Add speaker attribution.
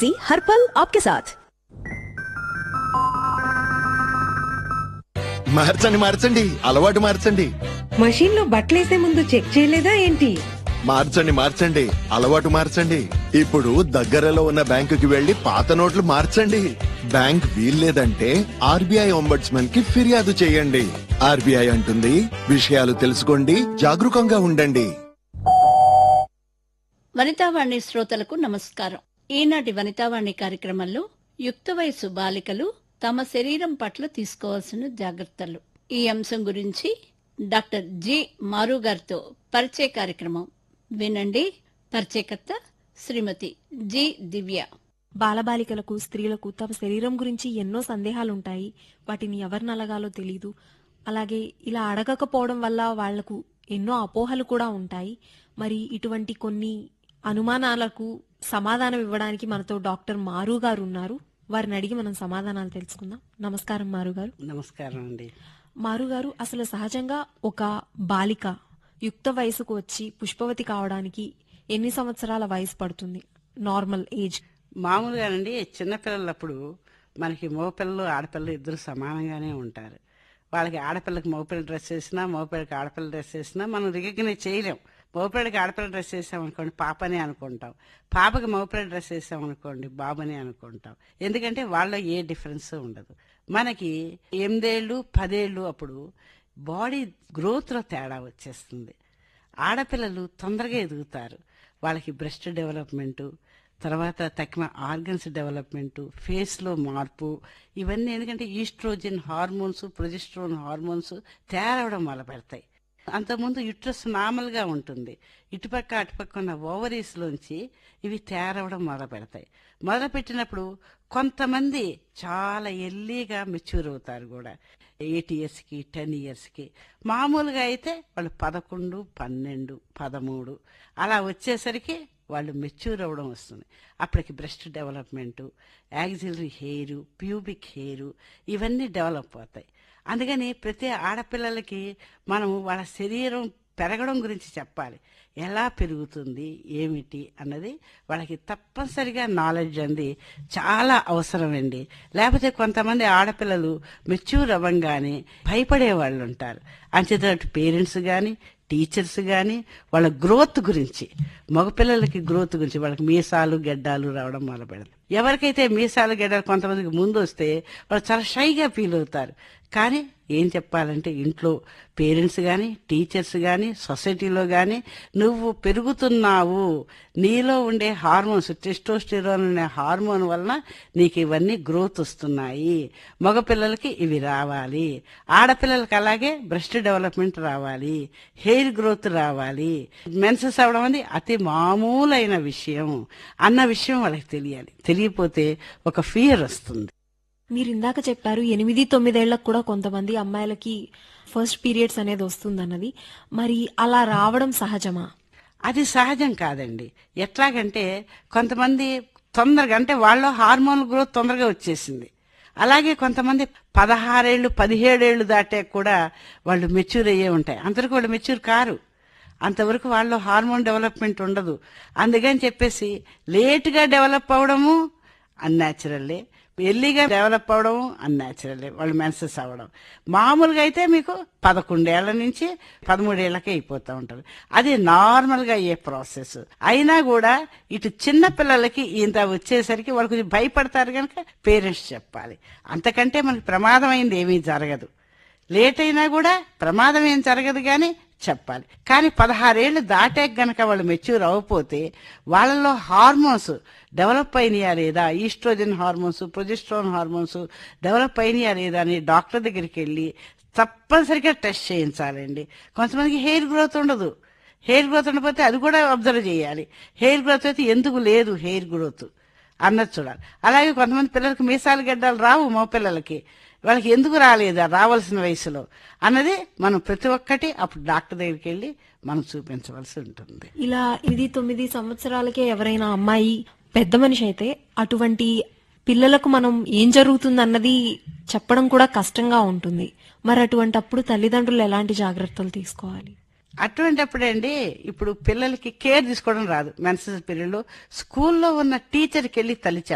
Speaker 1: LIC हर पल आपके साथ
Speaker 2: మార్చండి మార్చండి అలవాటు మార్చండి
Speaker 3: మషీన్ లో బట్టలేసే ముందు చెక్ చేయలేదా ఏంటి
Speaker 2: మార్చండి మార్చండి అలవాటు మార్చండి ఇప్పుడు దగ్గరలో ఉన్న బ్యాంకుకి వెళ్లి పాత నోట్లు మార్చండి బ్యాంక్ వీల్లేదంటే ఆర్బీఐ ఒంబడ్స్మన్ కి ఫిర్యాదు చేయండి ఆర్బీఐ అంటుంది విషయాలు తెలుసుకోండి జాగరూకంగా ఉండండి
Speaker 4: వనితావాణి శ్రోతలకు నమస్కారం ఈనాటి వనితావాణి కార్యక్రమంలో యుక్త వయసు బాలికలు తమ శరీరం పట్ల తీసుకోవాల్సిన జాగ్రత్తలు ఈ అంశం గురించి డాక్టర్ జి మారు గారితో పరిచయ కార్యక్రమం వినండి పరిచయకర్త శ్రీమతి జి దివ్య
Speaker 5: బాలబాలికలకు స్త్రీలకు తమ శరీరం గురించి ఎన్నో సందేహాలుంటాయి వాటిని ఎవరిని అలగాలో తెలీదు అలాగే ఇలా అడగకపోవడం వల్ల వాళ్లకు ఎన్నో అపోహలు కూడా ఉంటాయి మరి ఇటువంటి కొన్ని అనుమానాలకు సమాధానం ఇవ్వడానికి మనతో డాక్టర్ మారు గారు ఉన్నారు వారిని అడిగి మనం సమాధానాలు తెలుసుకుందాం నమస్కారం మారు గారు
Speaker 6: నమస్కారం అండి
Speaker 5: మారు గారు అసలు సహజంగా ఒక బాలిక యుక్త వయసుకు వచ్చి పుష్పవతి కావడానికి ఎన్ని సంవత్సరాల వయసు పడుతుంది నార్మల్ ఏజ్
Speaker 6: మామూలుగానండి చిన్నపిల్లలప్పుడు మనకి మగపిల్లలు ఆడపిల్లలు ఇద్దరు సమానంగానే ఉంటారు వాళ్ళకి ఆడపిల్లకి మగపిల్ల డ్రెస్ వేసినా మగపిల్లకి ఆడపిల్ల డ్రెస్ వేసినా మనం రికగ్నైజ్ చేయలేం మగపిల్లకి ఆడపిల్ల డ్రెస్ వేసామనుకోండి పాపని అనుకుంటాం పాపకి మగపిల్ల డ్రెస్ వేసామనుకోండి బాబని అనుకుంటాం ఎందుకంటే వాళ్ళలో ఏ డిఫరెన్స్ ఉండదు మనకి ఎనిమిదేళ్ళు పదేళ్ళు అప్పుడు బాడీ గ్రోత్లో తేడా వచ్చేస్తుంది ఆడపిల్లలు తొందరగా ఎదుగుతారు వాళ్ళకి బ్రెస్ట్ డెవలప్మెంటు తర్వాత తక్కువ ఆర్గన్స్ డెవలప్మెంట్ ఫేస్లో మార్పు ఇవన్నీ ఎందుకంటే ఈస్ట్రోజన్ హార్మోన్స్ ప్రొజెస్ట్రోన్ హార్మోన్స్ తయారవడం మొదలు పెడతాయి అంతకుముందు యుట్రస్ నార్మల్గా ఉంటుంది ఇటుపక్క అటుపక్క ఉన్న ఓవరీస్లోంచి ఇవి తయారవడం మొదలు పెడతాయి మొదలు పెట్టినప్పుడు కొంతమంది చాలా ఎర్లీగా మెచ్యూర్ అవుతారు కూడా ఎయిట్ ఇయర్స్కి టెన్ ఇయర్స్కి మామూలుగా అయితే వాళ్ళు పదకొండు పన్నెండు పదమూడు అలా వచ్చేసరికి వాళ్ళు మెచ్యూర్ అవ్వడం వస్తుంది అప్పటికి breast development axillary hair pubic hair ఇవన్నీ డెవలప్ అవుతాయి అందుకని ప్రతి ఆడపిల్లలకి మనం వాళ్ళ శరీరం పెరగడం గురించి చెప్పాలి ఎలా పెరుగుతుంది ఏమిటి అన్నది వాళ్ళకి తప్పనిసరిగా నాలెడ్జ్ అంది చాలా అవసరమండి లేకపోతే కొంతమంది ఆడపిల్లలు మెచ్యూర్ అవ్వంగానే భయపడే వాళ్ళు ఉంటారు అంచేతట్టు పేరెంట్స్ కానీ టీచర్స్ కానీ వాళ్ళ గ్రోత్ గురించి మగపిల్లలకి గ్రోత్ గురించి వాళ్ళకి మీసాలు గెడ్డాలు రావడం మొదలు పెడతారు ఎవరికైతే మీసాలు గెడ్డాలు కొంతమందికి ముందు వస్తే వాళ్ళు చాలా షైగా ఫీల్ అవుతారు కానీ ఏం చెప్పాలంటే ఇంట్లో పేరెంట్స్ కానీ టీచర్స్ కానీ సొసైటీలో కానీ నువ్వు పెరుగుతున్నావు నీలో ఉండే హార్మోన్స్ టెస్టోస్టిరోన్ అనే హార్మోన్ వలన నీకు ఇవన్నీ గ్రోత్ వస్తున్నాయి మగపిల్లలకి ఇవి రావాలి ఆడపిల్లలకి అలాగే బ్రెస్ట్ డెవలప్మెంట్ రావాలి హెయిర్ గ్రోత్ రావాలి మెన్సెస్ అవడం అనేది అతి మామూలైన విషయం అన్న విషయం వాళ్ళకి తెలియాలి తెలియపోతే ఒక ఫియర్ వస్తుంది
Speaker 5: మీరు ఇందాక చెప్పారు ఎనిమిది తొమ్మిదేళ్లకు కూడా కొంతమంది అమ్మాయిలకి ఫస్ట్ పీరియడ్స్ అనేది వస్తుందన్నది మరి అలా రావడం సహజమా
Speaker 6: అది సహజం కాదండి ఎట్లాగంటే కొంతమంది తొందరగా అంటే వాళ్ళ హార్మోన్ గ్రోత్ తొందరగా వచ్చేసింది అలాగే కొంతమంది పదహారేళ్ళు పదిహేడేళ్ళు దాటే కూడా వాళ్ళు మెచ్యూర్ అయ్యే ఉంటాయి అంతవరకు వాళ్ళు మెచ్యూర్ కారు అంతవరకు వాళ్ళు హార్మోన్ డెవలప్మెంట్ ఉండదు అందుకని చెప్పేసి లేటుగా డెవలప్ అవడము అన్యాచురల్లే ఎల్లీగా డెవలప్ అవడం అన్యాచురల్లే వాళ్ళు మెన్సెస్ అవ్వడం మామూలుగా అయితే మీకు పదకొండేళ్ల నుంచి పదమూడేళ్లకే అయిపోతూ ఉంటారు అది నార్మల్గా అయ్యే ప్రాసెస్ అయినా కూడా ఇటు చిన్న పిల్లలకి ఇంత వచ్చేసరికి వాళ్ళు కొంచెం భయపడతారు కనుక పేరెంట్స్ చెప్పాలి అంతకంటే మనకి ప్రమాదమైంది ఏమీ జరగదు లేట్ అయినా కూడా ప్రమాదం ఏం జరగదు కానీ చెప్పాలి కానీ పదహారేళ్లు దాటాక గనక వాళ్ళు మెచ్యూర్ అవ్వకపోతే వాళ్ళలో హార్మోన్స్ డెవలప్ అయినాయా లేదా estrogen hormones progesterone hormones develop అయినాయా లేదా అని డాక్టర్ దగ్గరికి వెళ్ళి తప్పనిసరిగా టెస్ట్ చేయించాలండి కొంతమందికి హెయిర్ గ్రోత్ ఉండదు హెయిర్ గ్రోత్ ఉండకపోతే అది కూడా అబ్జర్వ్ చేయాలి హెయిర్ గ్రోత్ అయితే ఎందుకు లేదు హెయిర్ గ్రోత్ అన్నది చూడాలి అలాగే కొంతమంది పిల్లలకి మీసాలు గడ్డలు రావు మా పిల్లలకి వాళ్ళకి ఎందుకు రాలేదా రావాల్సిన వయసులో అన్నది మనం ప్రతి ఒక్కటి అప్పుడు డాక్టర్ దగ్గరికి వెళ్ళి మనం చూపించవలసి ఉంటుంది
Speaker 5: ఇలా ఇది తొమ్మిది సంవత్సరాలకే ఎవరైనా అమ్మాయి పెద్ద మనిషి అయితే అటువంటి పిల్లలకు మనం ఏం జరుగుతుంది అన్నది చెప్పడం కూడా కష్టంగా ఉంటుంది మరి అటువంటి అప్పుడు తల్లిదండ్రులు ఎలాంటి జాగ్రత్తలు తీసుకోవాలి
Speaker 6: అటువంటప్పుడండి ఇప్పుడు పిల్లలకి కేర్ తీసుకోవడం రాదు మెన్సెస్ పీరియడ్లో స్కూల్లో ఉన్న టీచర్కి వెళ్ళి తల్లి చెప్పాలి